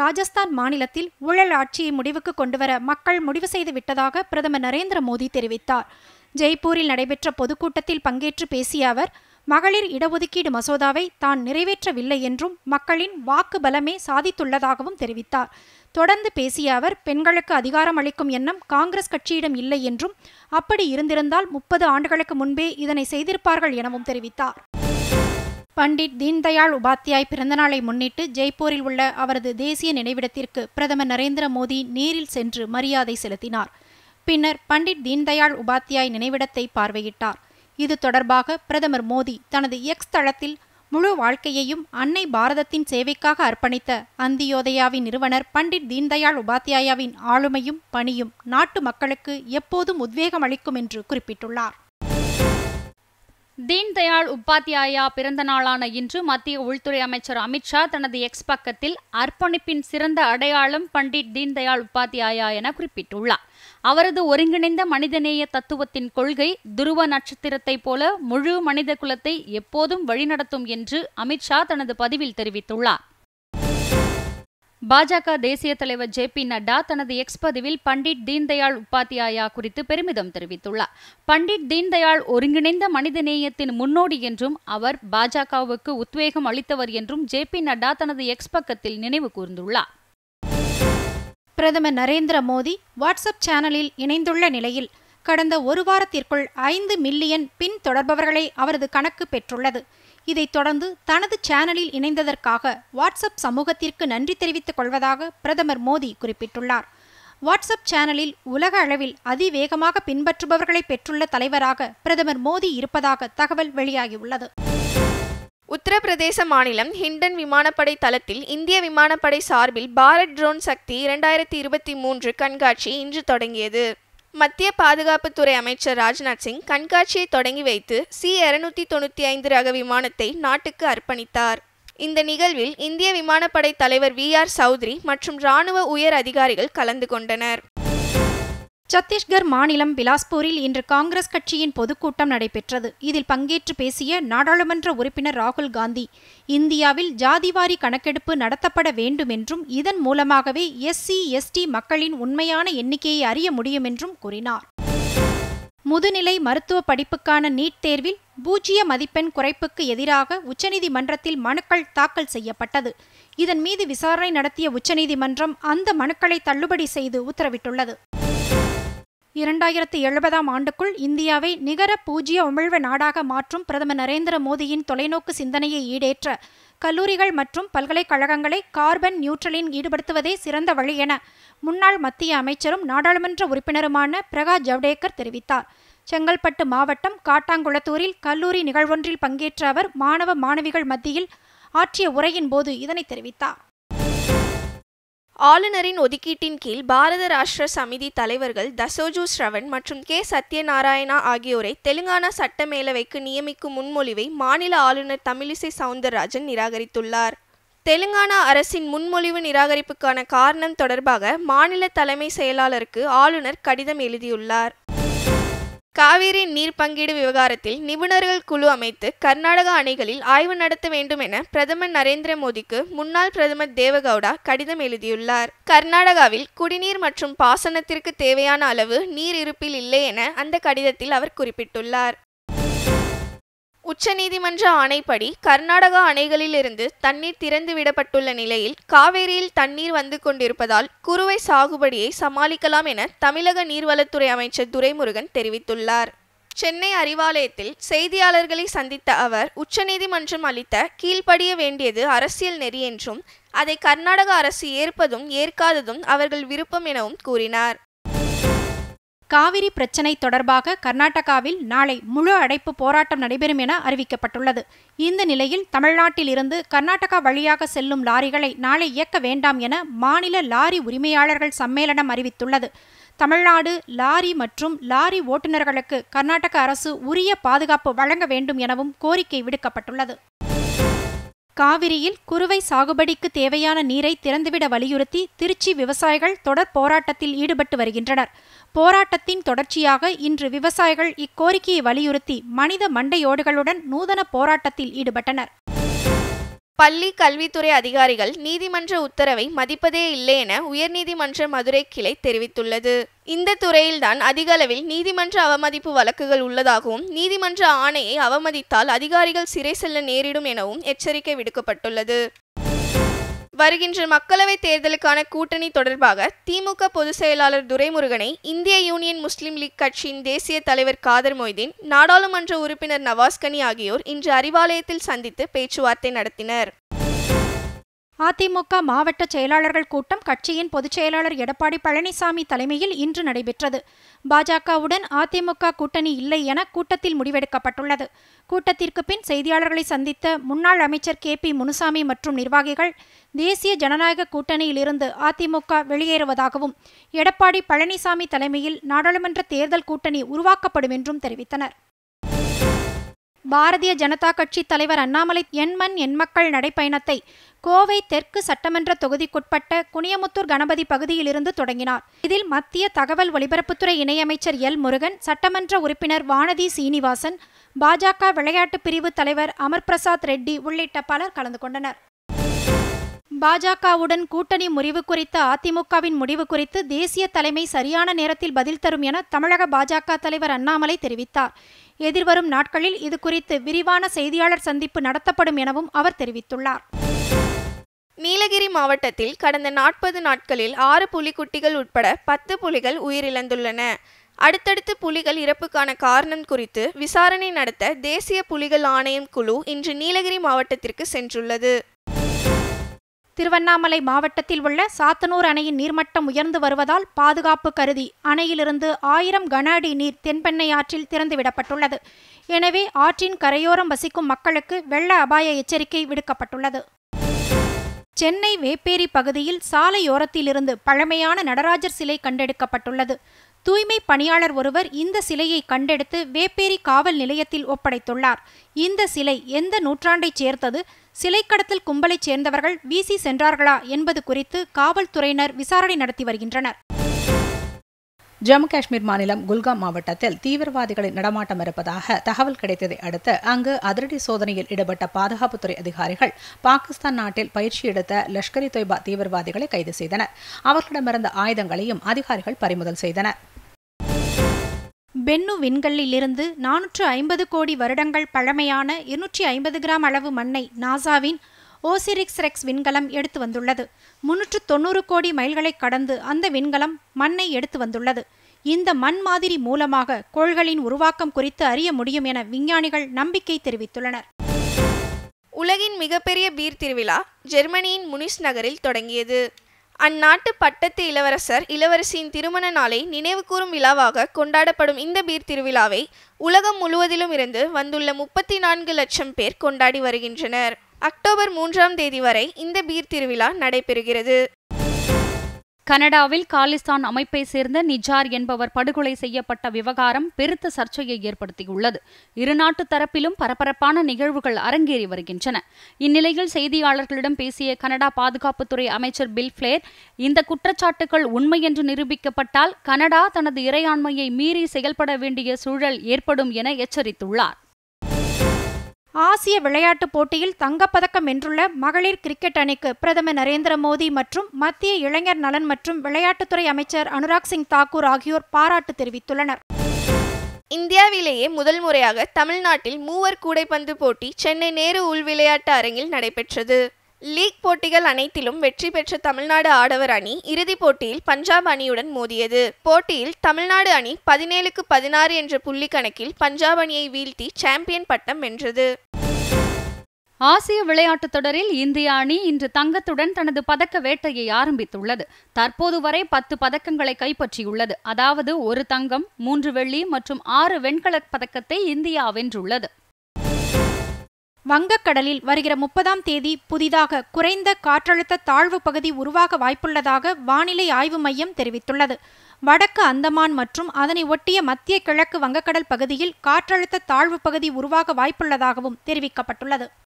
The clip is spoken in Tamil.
ராஜஸ்தான் மாநிலத்தில் ஊழல் ஆட்சியை முடிவுக்கு கொண்டுவர மக்கள் முடிவு செய்து விட்டதாக பிரதமர் நரேந்திர மோடி தெரிவித்தார் ஜெய்ப்பூரில் நடைபெற்ற பொதுக்கூட்டத்தில் பங்கேற்று பேசிய அவர் மகளிர் இடஒதுக்கீடு மசோதாவை தான் நிறைவேற்றவில்லை என்றும் மக்களின் வாக்கு பலமே சாதித்துள்ளதாகவும் தெரிவித்தார் தொடர்ந்து பேசிய அவர் பெண்களுக்கு அதிகாரம் அளிக்கும் எண்ணம் காங்கிரஸ் கட்சியிடம் இல்லை என்றும் அப்படி இருந்திருந்தால் முப்பது ஆண்டுகளுக்கு முன்பே இதனை செய்திருப்பார்கள் எனவும் தெரிவித்தார் பண்டிட் தீன்தயாள் உபாத்யாய் பிறந்தநாளை முன்னிட்டு ஜெய்ப்பூரில் உள்ள அவரது தேசிய நினைவிடத்திற்கு பிரதமர் நரேந்திர மோடி நேரில் சென்று மரியாதை செலுத்தினார் பின்னர் பண்டிட் தீன்தயாள் உபாத்யாய் நினைவிடத்தை பார்வையிட்டார் இது தொடர்பாக பிரதமர் மோடி தனது எக்ஸ் தளத்தில் முழு வாழ்க்கையையும் அன்னை பாரதத்தின் சேவைக்காக அர்ப்பணித்த அந்தியோதயாவின் நிறுவனர் பண்டிட் தீன்தயாள் உபாத்யாயாவின் ஆளுமையும் பணியும் நாட்டு மக்களுக்கு எப்போதும் உத்வேகம் அளிக்கும் என்று குறிப்பிட்டுள்ளார் தீன் தயாள் உபாத்யாயா பிறந்த நாளான இன்று மத்திய உள்துறை அமைச்சர் அமித்ஷா தனது எக்ஸ் பக்கத்தில் அர்ப்பணிப்பின் சிறந்த அடையாளம் பண்டிட் தீன் தயாள் உபாத்யாயா என குறிப்பிட்டுள்ளார் அவரது ஒருங்கிணைந்த மனிதநேய தத்துவத்தின் கொள்கை துருவ நட்சத்திரத்தைப் போல முழு மனித குலத்தை எப்போதும் வழிநடத்தும் என்று அமித்ஷா தனது பதிவில் தெரிவித்துள்ளார் பாஜக தேசிய தலைவர் ஜே பி நட்டா தனது எக்ஸ் பதிவில் பண்டிட் தீன்தயாள் உபாத்யாயா குறித்து பெருமிதம் தெரிவித்துள்ளார் பண்டிட் தீன்தயாள் ஒருங்கிணைந்த மனிதநேயத்தின் முன்னோடி என்றும் அவர் பாஜகவுக்கு உத்வேகம் அளித்தவர் என்றும் ஜே பி நட்டா தனது எக்ஸ் பக்கத்தில் நினைவு கூர்ந்துள்ளார் பிரதமர் நரேந்திர மோடி வாட்ஸ்அப் சேனலில் இணைந்துள்ள நிலையில் கடந்த ஒரு வாரத்திற்குள் ஐந்து மில்லியன் பின் தொடர்பவர்களை அவரது கணக்கு பெற்றுள்ளது இதைத் தொடர்ந்து தனது சேனலில் இணைந்ததற்காக வாட்ஸ்அப் சமூகத்திற்கு நன்றி தெரிவித்துக் கொள்வதாக பிரதமர் மோடி குறிப்பிட்டுள்ளார் வாட்ஸ்அப் சேனலில் உலக அளவில் அதிவேகமாக பின்பற்றுபவர்களை பெற்றுள்ள தலைவராக பிரதமர் மோடி இருப்பதாக தகவல் வெளியாகியுள்ளது உத்தரப்பிரதேச மாநிலம் ஹிண்டன் விமானப்படை தளத்தில் இந்திய விமானப்படை சார்பில் பாரத் ட்ரோன் சக்தி இரண்டாயிரத்தி இருபத்தி மூன்று கண்காட்சி இன்று தொடங்கியது மத்திய பாதுகாப்புத்துறை அமைச்சர் ராஜ்நாத் சிங் கண்காட்சியை தொடங்கி வைத்து சி இருநூத்தி தொண்ணூற்றி ஐந்து ரக விமானத்தை நாட்டுக்கு அர்ப்பணித்தார் இந்த நிகழ்வில் இந்திய விமானப்படை தலைவர் வி ஆர் சௌத்ரி மற்றும் இராணுவ உயர் அதிகாரிகள் கலந்து கொண்டனர் சத்தீஸ்கர் மாநிலம் பிலாஸ்பூரில் இன்று காங்கிரஸ் கட்சியின் பொதுக்கூட்டம் நடைபெற்றது இதில் பங்கேற்று பேசிய நாடாளுமன்ற உறுப்பினர் ராகுல் காந்தி இந்தியாவில் ஜாதிவாரி கணக்கெடுப்பு நடத்தப்பட வேண்டும் என்றும் இதன் மூலமாகவே எஸ்சி எஸ்டி மக்களின் உண்மையான எண்ணிக்கையை அறிய முடியும் என்றும் கூறினார் முதுநிலை மருத்துவ படிப்புக்கான நீட் தேர்வில் பூஜ்ஜிய மதிப்பெண் குறைப்புக்கு எதிராக உச்சநீதிமன்றத்தில் மனுக்கள் தாக்கல் செய்யப்பட்டது இதன் மீது விசாரணை நடத்திய உச்சநீதிமன்றம் அந்த மனுக்களை தள்ளுபடி செய்து உத்தரவிட்டுள்ளது இரண்டாயிரத்தி எழுபதாம் ஆண்டுக்குள் இந்தியாவை நிகர பூஜ்ய உமிழ்வு நாடாக மாற்றும் பிரதமர் நரேந்திர மோடியின் தொலைநோக்கு சிந்தனையை ஈடேற்ற கல்லூரிகள் மற்றும் பல்கலைக்கழகங்களை கார்பன் நியூட்ரலின் ஈடுபடுத்துவதே சிறந்த வழி என முன்னாள் மத்திய அமைச்சரும் நாடாளுமன்ற உறுப்பினருமான பிரகாஷ் ஜவ்டேகர் தெரிவித்தார் செங்கல்பட்டு மாவட்டம் காட்டாங்குளத்தூரில் கல்லூரி நிகழ்வொன்றில் பங்கேற்ற அவர் மாணவ மாணவிகள் மத்தியில் ஆற்றிய உரையின் போது இதனை தெரிவித்தார் ஆளுநரின் ஒதுக்கீட்டின் கீழ் பாரத ராஷ்டிர சமிதி தலைவர்கள் தசோஜு ஸ்ரவன் மற்றும் கே சத்யநாராயணா ஆகியோரை தெலுங்கானா சட்ட மேலவைக்கு நியமிக்கும் முன்மொழிவை மாநில ஆளுநர் தமிழிசை சவுந்தரராஜன் நிராகரித்துள்ளார் தெலுங்கானா அரசின் முன்மொழிவு நிராகரிப்புக்கான காரணம் தொடர்பாக மாநில தலைமை செயலாளருக்கு ஆளுநர் கடிதம் எழுதியுள்ளார் காவிரி நீர் பங்கீடு விவகாரத்தில் நிபுணர்கள் குழு அமைத்து கர்நாடக அணைகளில் ஆய்வு நடத்த வேண்டும் என பிரதமர் நரேந்திர மோடிக்கு முன்னாள் பிரதமர் தேவகவுடா கடிதம் எழுதியுள்ளார் கர்நாடகாவில் குடிநீர் மற்றும் பாசனத்திற்கு தேவையான அளவு நீர் இருப்பில் இல்லை என அந்த கடிதத்தில் அவர் குறிப்பிட்டுள்ளார் உச்சநீதிமன்ற ஆணைப்படி கர்நாடகா அணைகளிலிருந்து தண்ணீர் திறந்து விடப்பட்டுள்ள நிலையில் காவேரியில் தண்ணீர் வந்து கொண்டிருப்பதால் குறுவை சாகுபடியை சமாளிக்கலாம் என தமிழக நீர்வளத்துறை அமைச்சர் துரைமுருகன் தெரிவித்துள்ளார் சென்னை அறிவாலயத்தில் செய்தியாளர்களை சந்தித்த அவர் உச்சநீதிமன்றம் அளித்த கீழ்ப்படிய வேண்டியது அரசியல் நெறி என்றும் அதை கர்நாடக அரசு ஏற்பதும் ஏற்காததும் அவர்கள் விருப்பம் எனவும் கூறினார் காவிரி பிரச்சினை தொடர்பாக கர்நாடகாவில் நாளை முழு அடைப்பு போராட்டம் நடைபெறும் என அறிவிக்கப்பட்டுள்ளது இந்த நிலையில் தமிழ்நாட்டில் இருந்து கர்நாடகா வழியாக செல்லும் லாரிகளை நாளை இயக்க வேண்டாம் என மாநில லாரி உரிமையாளர்கள் சம்மேளனம் அறிவித்துள்ளது தமிழ்நாடு லாரி மற்றும் லாரி ஓட்டுநர்களுக்கு கர்நாடக அரசு உரிய பாதுகாப்பு வழங்க வேண்டும் எனவும் கோரிக்கை விடுக்கப்பட்டுள்ளது காவிரியில் குறுவை சாகுபடிக்கு தேவையான நீரை திறந்துவிட வலியுறுத்தி திருச்சி விவசாயிகள் தொடர் போராட்டத்தில் ஈடுபட்டு வருகின்றனர் போராட்டத்தின் தொடர்ச்சியாக இன்று விவசாயிகள் இக்கோரிக்கையை வலியுறுத்தி மனித மண்டையோடுகளுடன் நூதன போராட்டத்தில் ஈடுபட்டனர் பள்ளி கல்வித்துறை அதிகாரிகள் நீதிமன்ற உத்தரவை மதிப்பதே இல்லை என உயர்நீதிமன்ற மதுரை கிளை தெரிவித்துள்ளது இந்த துறையில்தான் அதிக அளவில் நீதிமன்ற அவமதிப்பு வழக்குகள் உள்ளதாகவும் நீதிமன்ற ஆணையை அவமதித்தால் அதிகாரிகள் சிறை செல்ல நேரிடும் எனவும் எச்சரிக்கை விடுக்கப்பட்டுள்ளது வருகின்ற மக்களவைத் தேர்தலுக்கான கூட்டணி தொடர்பாக திமுக பொதுச் செயலாளர் துரைமுருகனை இந்திய யூனியன் முஸ்லீம் லீக் கட்சியின் தேசிய தலைவர் காதர் மொய்தீன் நாடாளுமன்ற உறுப்பினர் நவாஸ்கனி ஆகியோர் இன்று அறிவாலயத்தில் சந்தித்து பேச்சுவார்த்தை நடத்தினர் அதிமுக மாவட்ட செயலாளர்கள் கூட்டம் கட்சியின் பொதுச் செயலாளர் எடப்பாடி பழனிசாமி தலைமையில் இன்று நடைபெற்றது பாஜகவுடன் அதிமுக கூட்டணி இல்லை என கூட்டத்தில் முடிவெடுக்கப்பட்டுள்ளது கூட்டத்திற்கு பின் செய்தியாளர்களை சந்தித்த முன்னாள் அமைச்சர் கே பி முனுசாமி மற்றும் நிர்வாகிகள் தேசிய ஜனநாயக கூட்டணியிலிருந்து அதிமுக வெளியேறுவதாகவும் எடப்பாடி பழனிசாமி தலைமையில் நாடாளுமன்ற தேர்தல் கூட்டணி உருவாக்கப்படும் என்றும் தெரிவித்தனர் பாரதிய ஜனதா கட்சி தலைவர் அண்ணாமலை எண்மண் எண்மக்கள் நடைப்பயணத்தை கோவை தெற்கு சட்டமன்ற தொகுதிக்குட்பட்ட குனியமுத்தூர் கணபதி பகுதியிலிருந்து தொடங்கினார் இதில் மத்திய தகவல் ஒலிபரப்புத்துறை இணையமைச்சர் எல் முருகன் சட்டமன்ற உறுப்பினர் வானதி சீனிவாசன் பாஜக விளையாட்டு பிரிவு தலைவர் அமர் பிரசாத் ரெட்டி உள்ளிட்ட பலர் கலந்து கொண்டனர் பாஜகவுடன் கூட்டணி முறிவு குறித்த அதிமுகவின் முடிவு குறித்து தேசிய தலைமை சரியான நேரத்தில் பதில் தரும் என தமிழக பாஜக தலைவர் அண்ணாமலை தெரிவித்தார் எதிர்வரும் நாட்களில் இது குறித்து விரிவான செய்தியாளர் சந்திப்பு நடத்தப்படும் எனவும் அவர் தெரிவித்துள்ளார் நீலகிரி மாவட்டத்தில் கடந்த நாற்பது நாட்களில் ஆறு புலிக்குட்டிகள் உட்பட பத்து புலிகள் உயிரிழந்துள்ளன அடுத்தடுத்து புலிகள் இறப்புக்கான காரணம் குறித்து விசாரணை நடத்த தேசிய புலிகள் ஆணையம் குழு இன்று நீலகிரி மாவட்டத்திற்கு சென்றுள்ளது திருவண்ணாமலை மாவட்டத்தில் உள்ள சாத்தனூர் அணையின் நீர்மட்டம் உயர்ந்து வருவதால் பாதுகாப்பு கருதி அணையிலிருந்து ஆயிரம் கன அடி நீர் தென்பெண்ணை ஆற்றில் திறந்துவிடப்பட்டுள்ளது எனவே ஆற்றின் கரையோரம் வசிக்கும் மக்களுக்கு வெள்ள அபாய எச்சரிக்கை விடுக்கப்பட்டுள்ளது சென்னை வேப்பேரி பகுதியில் சாலையோரத்திலிருந்து பழமையான நடராஜர் சிலை கண்டெடுக்கப்பட்டுள்ளது தூய்மை பணியாளர் ஒருவர் இந்த சிலையை கண்டெடுத்து வேப்பேரி காவல் நிலையத்தில் ஒப்படைத்துள்ளார் இந்த சிலை எந்த நூற்றாண்டைச் சேர்ந்தது சிலை கடத்தல் கும்பலைச் சேர்ந்தவர்கள் வீசி சென்றார்களா என்பது குறித்து காவல்துறையினர் விசாரணை நடத்தி வருகின்றனர் ஜம்மு காஷ்மீர் மாநிலம் குல்காம் மாவட்டத்தில் தீவிரவாதிகளின் நடமாட்டம் இருப்பதாக தகவல் கிடைத்ததை அடுத்து அங்கு அதிரடி சோதனையில் ஈடுபட்ட பாதுகாப்புத்துறை அதிகாரிகள் பாகிஸ்தான் நாட்டில் பயிற்சி எடுத்த லஷ்கர் இ தொய்பா தீவிரவாதிகளை கைது செய்தனர் அவர்களிடமிருந்த ஆயுதங்களையும் அதிகாரிகள் பறிமுதல் செய்தனர் பென்னு விண்கல்லிலிருந்து நானூற்று ஐம்பது கோடி வருடங்கள் பழமையான இருநூற்றி ஐம்பது கிராம் அளவு மண்ணை நாசாவின் ஓசிரிக்ஸ் ரெக்ஸ் விண்கலம் எடுத்து வந்துள்ளது முன்னூற்று தொண்ணூறு கோடி மைல்களை கடந்து அந்த விண்கலம் மண்ணை எடுத்து வந்துள்ளது இந்த மண் மாதிரி மூலமாக கோள்களின் உருவாக்கம் குறித்து அறிய முடியும் என விஞ்ஞானிகள் நம்பிக்கை தெரிவித்துள்ளனர் உலகின் மிகப்பெரிய பீர் திருவிழா ஜெர்மனியின் முனிஸ் நகரில் தொடங்கியது அந்நாட்டு பட்டத்து இளவரசர் இளவரசியின் திருமண நாளை நினைவுகூரும் விழாவாக கொண்டாடப்படும் இந்த பீர் திருவிழாவை உலகம் முழுவதிலும் இருந்து வந்துள்ள முப்பத்தி நான்கு லட்சம் பேர் கொண்டாடி வருகின்றனர் அக்டோபர் மூன்றாம் தேதி வரை இந்த பீர் திருவிழா நடைபெறுகிறது கனடாவில் காலிஸ்தான் அமைப்பை சேர்ந்த நிஜார் என்பவர் படுகொலை செய்யப்பட்ட விவகாரம் பெருத்த சர்ச்சையை ஏற்படுத்தியுள்ளது இருநாட்டு தரப்பிலும் பரபரப்பான நிகழ்வுகள் அரங்கேறி வருகின்றன இந்நிலையில் செய்தியாளர்களிடம் பேசிய கனடா பாதுகாப்புத்துறை அமைச்சர் பில் பிளேர் இந்த குற்றச்சாட்டுகள் உண்மை என்று நிரூபிக்கப்பட்டால் கனடா தனது இறையாண்மையை மீறி செயல்பட வேண்டிய சூழல் ஏற்படும் என எச்சரித்துள்ளார் ஆசிய விளையாட்டுப் போட்டியில் தங்கப்பதக்கம் வென்றுள்ள மகளிர் கிரிக்கெட் அணிக்கு பிரதமர் நரேந்திர மோடி மற்றும் மத்திய இளைஞர் நலன் மற்றும் விளையாட்டுத்துறை அமைச்சர் அனுராக் சிங் தாக்கூர் ஆகியோர் பாராட்டு தெரிவித்துள்ளனர் இந்தியாவிலேயே முதல் முறையாக தமிழ்நாட்டில் மூவர் கூடைப்பந்து போட்டி சென்னை நேரு உள் விளையாட்டு அரங்கில் நடைபெற்றது லீக் போட்டிகள் அனைத்திலும் வெற்றி பெற்ற தமிழ்நாடு ஆடவர் அணி இறுதிப் போட்டியில் பஞ்சாப் அணியுடன் மோதியது போட்டியில் தமிழ்நாடு அணி பதினேழுக்கு பதினாறு என்ற புள்ளி கணக்கில் பஞ்சாப் அணியை வீழ்த்தி சாம்பியன் பட்டம் வென்றது ஆசிய விளையாட்டுத் தொடரில் இந்திய அணி இன்று தங்கத்துடன் தனது பதக்க வேட்டையை ஆரம்பித்துள்ளது தற்போது வரை பத்து பதக்கங்களை கைப்பற்றியுள்ளது அதாவது ஒரு தங்கம் மூன்று வெள்ளி மற்றும் ஆறு வெண்கலப் பதக்கத்தை இந்தியா வென்றுள்ளது வங்கக்கடலில் வருகிற முப்பதாம் தேதி புதிதாக குறைந்த காற்றழுத்த தாழ்வு பகுதி உருவாக வாய்ப்புள்ளதாக வானிலை ஆய்வு மையம் தெரிவித்துள்ளது வடக்கு அந்தமான் மற்றும் அதனை ஒட்டிய மத்திய கிழக்கு வங்கக்கடல் பகுதியில் காற்றழுத்த தாழ்வு பகுதி உருவாக வாய்ப்புள்ளதாகவும் தெரிவிக்கப்பட்டுள்ளது